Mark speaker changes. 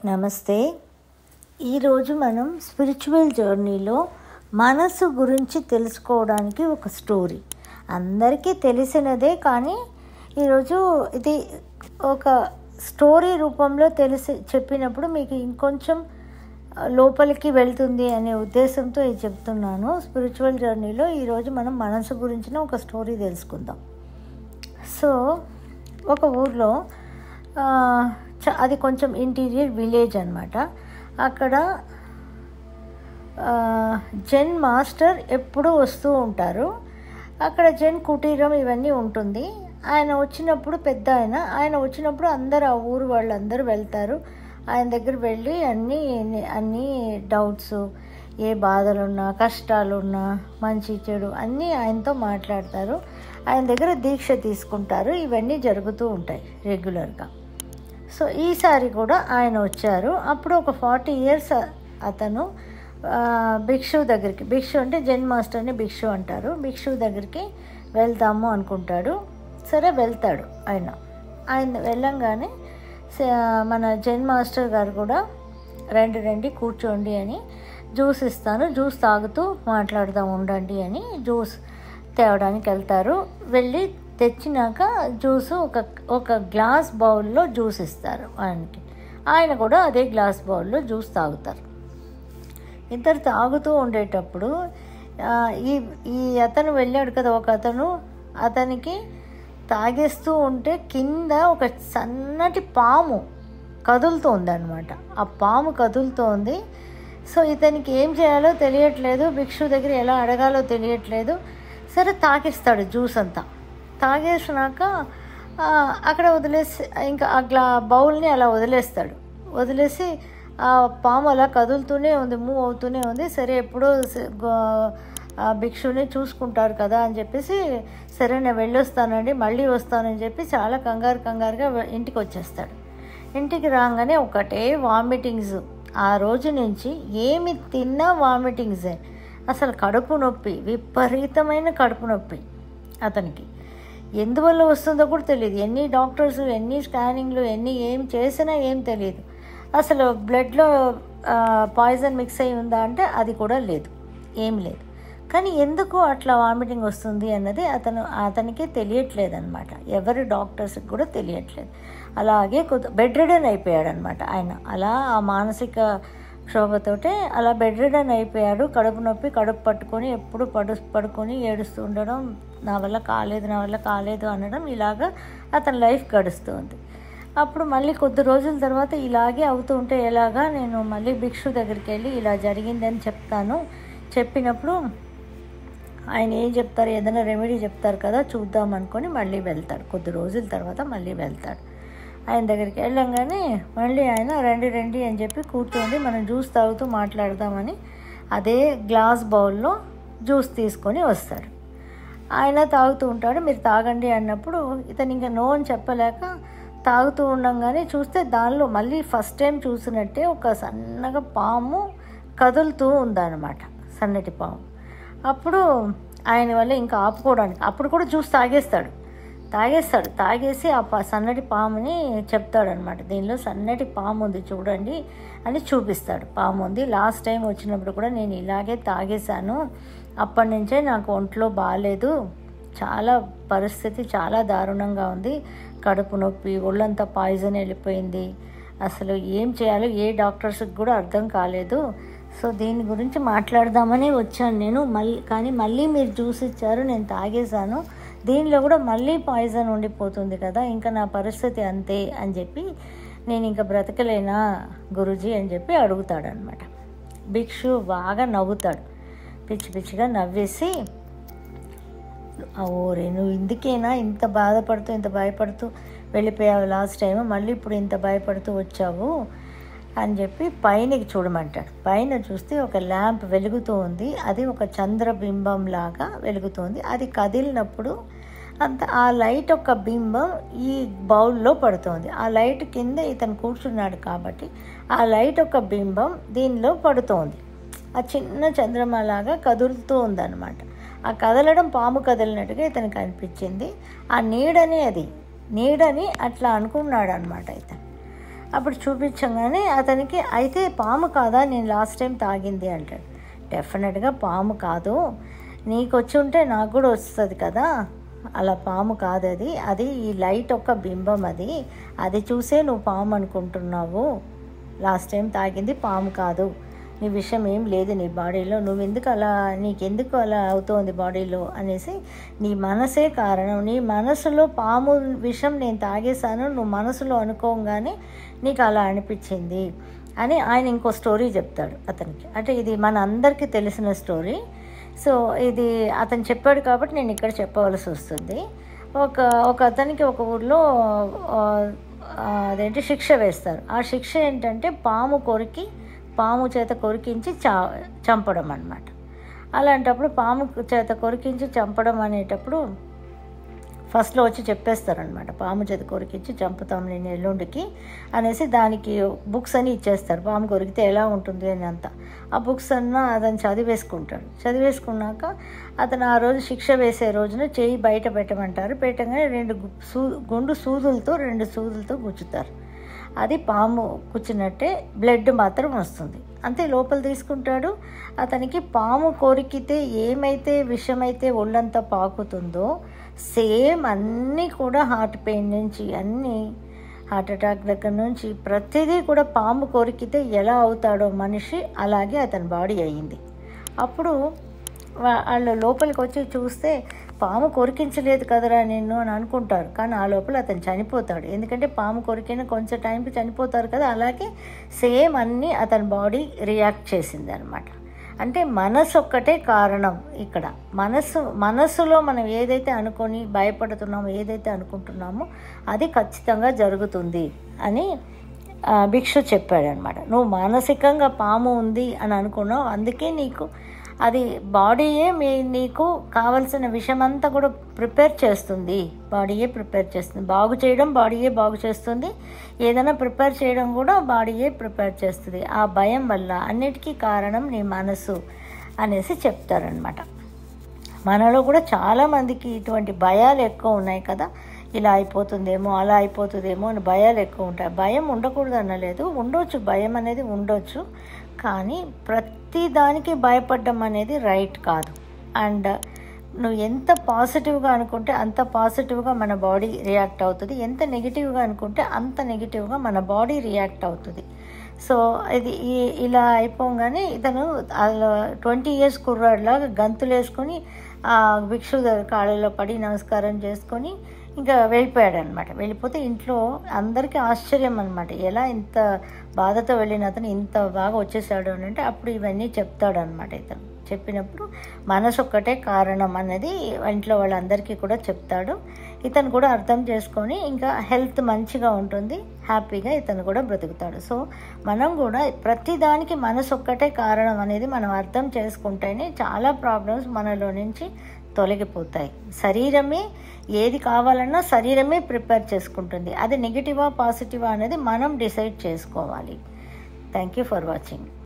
Speaker 1: నమస్తే ఈరోజు మనం స్పిరిచువల్ జర్నీలో మనసు గురించి తెలుసుకోవడానికి ఒక స్టోరీ అందరికీ తెలిసినదే కానీ ఈరోజు ఇది ఒక స్టోరీ రూపంలో తెలిసి చెప్పినప్పుడు మీకు ఇంకొంచెం లోపలికి వెళ్తుంది అనే ఉద్దేశంతో ఇది చెప్తున్నాను స్పిరిచువల్ జర్నీలో ఈరోజు మనం మనసు గురించిన ఒక స్టోరీ తెలుసుకుందాం సో ఒక ఊర్లో ఆ, చ- అది కొంచెం ఇంటీరియర్ విలేజ్ అనమాట అక్కడ ఆ, జెన్ మాస్టర్ ఎప్పుడూ వస్తూ ఉంటారు అక్కడ జెన్ కుటీరం ఇవన్నీ ఉంటుంది ఆయన వచ్చినప్పుడు పెద్ద ఆయన ఆయన వచ్చినప్పుడు అందరు ఆ ఊరు వాళ్ళందరూ వెళ్తారు ఆయన దగ్గర వెళ్ళి అన్నీ అన్నీ డౌట్స్ ఏ బాధలున్నా కష్టాలున్నా మంచి చెడు అన్నీ ఆయనతో మాట్లాడతారు ఆయన దగ్గర దీక్ష తీసుకుంటారు ఇవన్నీ జరుగుతూ ఉంటాయి రెగ్యులర్గా సో ఈసారి కూడా ఆయన వచ్చారు అప్పుడు ఒక ఫార్టీ ఇయర్స్ అతను ఆ, భిక్షు దగ్గరికి భిక్షు అంటే జెన్ మాస్టర్ని భిక్షు అంటారు భిక్షు దగ్గరికి వెళ్దాము అనుకుంటాడు సరే వెళ్తాడు ఆయన ఆయన వెళ్ళంగానే స- మన జెన్ మాస్టర్ గారు కూడా రండి రండి కూర్చోండి అని జ్యూస్ ఇస్తాను జ్యూస్ తాగుతూ మాట్లాడదాం ఉండండి అని జ్యూస్ తేవడానికి వెళ్తారు వెళ్ళి తెచ్చినాక జ్యూస్ ఒక ఒక గ్లాస్ బౌల్లో జ్యూస్ ఇస్తారు ఆయనకి ఆయన కూడా అదే గ్లాస్ బౌల్లో జ్యూస్ తాగుతారు ఇద్దరు తాగుతూ ఉండేటప్పుడు ఆ, ఈ ఈ అతను వెళ్ళాడు కదా ఒక అతను అతనికి తాగేస్తూ ఉంటే కింద ఒక సన్నటి పాము కదులుతోంది అనమాట ఆ పాము కదులుతోంది సో ఇతనికి ఏం చేయాలో తెలియట్లేదు భిక్షు దగ్గర ఎలా అడగాలో తెలియట్లేదు సరే తాగిస్తాడు జ్యూస్ అంతా తాగేసినాక ఆ, అక్కడ వదిలేసి ఇంకా ఆ గ్లా బౌల్ని అలా వదిలేస్తాడు వదిలేసి ఆ పాము అలా కదులుతూనే ఉంది మూవ్ అవుతూనే ఉంది సరే ఎప్పుడో స- గో- ఆ భిక్షుని చూసుకుంటారు కదా అని చెప్పేసి సరే నేను వెళ్ళొస్తానండి మళ్ళీ వస్తానని చెప్పి చాలా కంగారు కంగారుగా వె- ఇంటికి వచ్చేస్తాడు ఇంటికి రాగానే ఒకటే వామిటింగ్స్ ఆ రోజు నుంచి ఏమి తిన్నా వామిటింగ్సే అసలు కడుపు నొప్పి విపరీతమైన కడుపు నొప్పి అతనికి ఎందువల్ల వస్తుందో కూడా తెలియదు ఎన్ని డాక్టర్స్ ఎన్ని స్కానింగ్లు ఎన్ని ఏం చేసినా ఏం తెలియదు అసలు బ్లడ్లో పాయిజన్ మిక్స్ అయి ఉందా అంటే అది కూడా లేదు ఏం లేదు కానీ ఎందుకు అట్లా వామిటింగ్ వస్తుంది అన్నది అతను అతనికి తెలియట్లేదు అనమాట ఎవరి డాక్టర్స్కి కూడా తెలియట్లేదు అలాగే కొద్ది బెడ్ రిడన్ అయిపోయాడు అనమాట ఆయన అలా ఆ మానసిక క్షోభతోటే అలా బెడ్ రిడన్ అయిపోయాడు కడుపు నొప్పి కడుపు పట్టుకొని ఎప్పుడు పడు పడుకొని ఏడుస్తూ ఉండడం నా వల్ల కాలేదు నా వల్ల కాలేదు అనడం ఇలాగా అతని లైఫ్ గడుస్తుంది అప్పుడు మళ్ళీ కొద్ది రోజుల తర్వాత ఇలాగే అవుతూ ఉంటే ఎలాగా నేను మళ్ళీ భిక్షు దగ్గరికి వెళ్ళి ఇలా జరిగిందని చెప్తాను చెప్పినప్పుడు ఆయన ఏం చెప్తారు ఏదైనా రెమెడీ చెప్తారు కదా చూద్దాం అనుకొని మళ్ళీ వెళ్తాడు కొద్ది రోజుల తర్వాత మళ్ళీ వెళ్తాడు ఆయన దగ్గరికి వెళ్ళంగానే మళ్ళీ ఆయన రండి రండి అని చెప్పి కూర్చోండి మనం జ్యూస్ తాగుతూ మాట్లాడదామని అదే గ్లాస్ బౌల్లో జ్యూస్ తీసుకొని వస్తాడు ఆయన తాగుతూ ఉంటాడు మీరు తాగండి అన్నప్పుడు ఇతను ఇంకా నో అని చెప్పలేక తాగుతూ ఉండంగానే చూస్తే దానిలో మళ్ళీ ఫస్ట్ టైం చూసినట్టే ఒక సన్నగా పాము కదులుతూ ఉందన్నమాట సన్నటి పాము అప్పుడు ఆయన వల్ల ఇంకా ఆపుకోవడానికి అప్పుడు కూడా జ్యూస్ తాగేస్తాడు తాగేస్తాడు తాగేసి ఆ పా సన్నటి పాముని చెప్తాడనమాట దీనిలో సన్నటి పాము ఉంది చూడండి అని చూపిస్తాడు పాము ఉంది లాస్ట్ టైం వచ్చినప్పుడు కూడా నేను ఇలాగే తాగేశాను అప్పటి నుంచే నాకు ఒంట్లో బాగాలేదు చాలా పరిస్థితి చాలా దారుణంగా ఉంది కడుపు నొప్పి ఒళ్ళంతా పాయిజన్ వెళ్ళిపోయింది అసలు ఏం చేయాలో ఏ డాక్టర్స్కి కూడా అర్థం కాలేదు సో దీని గురించి మాట్లాడదామని వచ్చాను నేను మళ్ళీ కానీ మళ్ళీ మీరు జ్యూస్ ఇచ్చారు నేను తాగేశాను దీనిలో కూడా మళ్ళీ పాయిజన్ ఉండిపోతుంది కదా ఇంకా నా పరిస్థితి అంతే అని చెప్పి నేను ఇంకా బ్రతకలేనా గురుజీ అని చెప్పి అడుగుతాడనమాట భిక్షు బాగా నవ్వుతాడు పిచ్చి పిచ్చిగా నవ్వేసి ఓరే నువ్వు ఇందుకేనా ఇంత బాధపడుతూ ఇంత భయపడుతూ వెళ్ళిపోయావు లాస్ట్ టైం మళ్ళీ ఇప్పుడు ఇంత భయపడుతూ వచ్చావు అని చెప్పి పైనకి చూడమంటాడు పైన చూస్తే ఒక ల్యాంప్ వెలుగుతూ ఉంది అది ఒక చంద్రబింబం లాగా వెలుగుతుంది అది కదిలినప్పుడు అంత ఆ లైట్ ఒక బింబం ఈ బౌల్లో పడుతుంది ఆ లైట్ కింద ఇతను కూర్చున్నాడు కాబట్టి ఆ లైట్ ఒక బింబం దీనిలో పడుతోంది ఆ చిన్న చంద్రమ లాగా కదులుతూ ఉందన్నమాట ఆ కదలడం పాము కదిలినట్టుగా ఇతనికి అనిపించింది ఆ నీడని అది నీడని అట్లా అనుకున్నాడు అనమాట ఇతను అప్పుడు చూపించగానే అతనికి అయితే పాము కాదా నేను లాస్ట్ టైం తాగింది అంటాడు డెఫినెట్గా పాము కాదు నీకు వచ్చి ఉంటే నాకు కూడా వస్తుంది కదా అలా పాము కాదు అది అది ఈ లైట్ ఒక బింబం అది అది చూసే నువ్వు పాము అనుకుంటున్నావు లాస్ట్ టైం తాగింది పాము కాదు నీ విషయం ఏం లేదు నీ బాడీలో నువ్వు ఎందుకు అలా నీకెందుకు అలా అవుతోంది బాడీలో అనేసి నీ మనసే కారణం నీ మనసులో పాము విషం నేను తాగేశాను నువ్వు మనసులో అనుకోగానే నీకు అలా అనిపించింది అని ఆయన ఇంకో స్టోరీ చెప్తాడు అతనికి అంటే ఇది మన అందరికీ తెలిసిన స్టోరీ సో ఇది అతను చెప్పాడు కాబట్టి నేను ఇక్కడ చెప్పవలసి వస్తుంది ఒక ఒక అతనికి ఒక ఊర్లో ఆ, ఆ, అదేంటి శిక్ష వేస్తారు ఆ శిక్ష ఏంటంటే పాము కొరికి పాము చేత కొరికించి చా చంపడం అన్నమాట అలాంటప్పుడు పాము చేత కొరికించి చంపడం అనేటప్పుడు ఫస్ట్లో వచ్చి చెప్పేస్తారనమాట పాము చేతి కొరికించి చంపుతాం నేను ఎల్లుండికి అనేసి దానికి బుక్స్ అని ఇచ్చేస్తారు పాము కొరికితే ఎలా ఉంటుంది అని అంతా ఆ బుక్స్ అన్న అతను చదివేసుకుంటాడు చదివేసుకున్నాక అతను ఆ రోజు శిక్ష వేసే రోజున చేయి బయట పెట్టమంటారు పెట్టగానే రెండు గు- సూ గుండు సూదులతో రెండు సూదులతో గుచ్చుతారు అది పాము కూర్చున్నట్టే బ్లడ్ మాత్రం వస్తుంది అంతే లోపల తీసుకుంటాడు అతనికి పాము కొరికితే ఏమైతే విషమైతే ఒళ్ళంతా పాకుతుందో సేమ్ అన్నీ కూడా హార్ట్ పెయిన్ నుంచి అన్నీ హార్ట్ అటాక్ దగ్గర నుంచి ప్రతిదీ కూడా పాము కొరికితే ఎలా అవుతాడో మనిషి అలాగే అతని బాడీ అయ్యింది అప్పుడు వా- వాళ్ళు లోపలికి వచ్చి చూస్తే పాము కొరికించలేదు కదరా నిన్ను అని అనుకుంటారు కానీ ఆ లోపల అతను చనిపోతాడు ఎందుకంటే పాము కొరికిన కొంచెం టైంకి చనిపోతారు కదా అలాగే సేమ్ అన్నీ అతని బాడీ రియాక్ట్ చేసింది అనమాట అంటే మనసు ఒక్కటే కారణం ఇక్కడ మనసు మనసులో మనం ఏదైతే అనుకొని భయపడుతున్నామో ఏదైతే అనుకుంటున్నామో అది ఖచ్చితంగా జరుగుతుంది అని ఆ, భిక్షు చెప్పాడనమాట నువ్వు మానసికంగా పాము ఉంది అని అనుకున్నావు అందుకే నీకు అది బాడీయే మీ నీకు కావలసిన విషమంతా కూడా ప్రిపేర్ చేస్తుంది బాడీయే ప్రిపేర్ చేస్తుంది బాగు చేయడం బాడీయే బాగు చేస్తుంది ఏదైనా ప్రిపేర్ చేయడం కూడా బాడీయే ప్రిపేర్ చేస్తుంది ఆ భయం వల్ల అన్నిటికీ కారణం నీ మనసు అనేసి చెప్తారనమాట మనలో కూడా చాలామందికి ఇటువంటి భయాలు ఎక్కువ ఉన్నాయి కదా ఇలా అయిపోతుందేమో అలా అయిపోతుందేమో అని భయాలు ఎక్కువ ఉంటాయి భయం ఉండకూడదు అనలేదు ఉండొచ్చు భయం అనేది ఉండొచ్చు కానీ ప్రతి దానికి భయపడడం అనేది రైట్ కాదు అండ్ నువ్వు ఎంత పాజిటివ్గా అనుకుంటే అంత పాజిటివ్గా మన బాడీ రియాక్ట్ అవుతుంది ఎంత నెగిటివ్గా అనుకుంటే అంత నెగిటివ్గా మన బాడీ రియాక్ట్ అవుతుంది సో ఇది ఈ- ఇలా అయిపోగానే ఇతను ట్వంటీ ఇయర్స్ కుర్రాడిలాగా గంతులు వేసుకొని ఆ భిక్షు దగ్గర కాళ్ళలో పడి నమస్కారం చేసుకొని ఇంకా వెళ్ళిపోయాడు అనమాట వెళ్ళిపోతే ఇంట్లో అందరికీ ఆశ్చర్యం అనమాట ఎలా ఇంత బాధతో వెళ్ళిన అతను ఇంత బాగా వచ్చేసాడు అని అంటే అప్పుడు ఇవన్నీ చెప్తాడు అనమాట ఇతను చెప్పినప్పుడు మనసు ఒక్కటే కారణం అనేది ఇంట్లో వాళ్ళందరికీ కూడా చెప్తాడు ఇతను కూడా అర్థం చేసుకొని ఇంకా హెల్త్ మంచిగా ఉంటుంది హ్యాపీగా ఇతను కూడా బ్రతుకుతాడు సో మనం కూడా ప్రతి దానికి మనసు ఒక్కటే కారణం అనేది మనం అర్థం చేసుకుంటేనే చాలా ప్రాబ్లమ్స్ మనలో నుంచి తొలగిపోతాయి శరీరమే ఏది కావాలన్నా శరీరమే ప్రిపేర్ చేసుకుంటుంది అది నెగిటివా పాజిటివా అనేది మనం డిసైడ్ చేసుకోవాలి థ్యాంక్ యూ ఫర్ వాచింగ్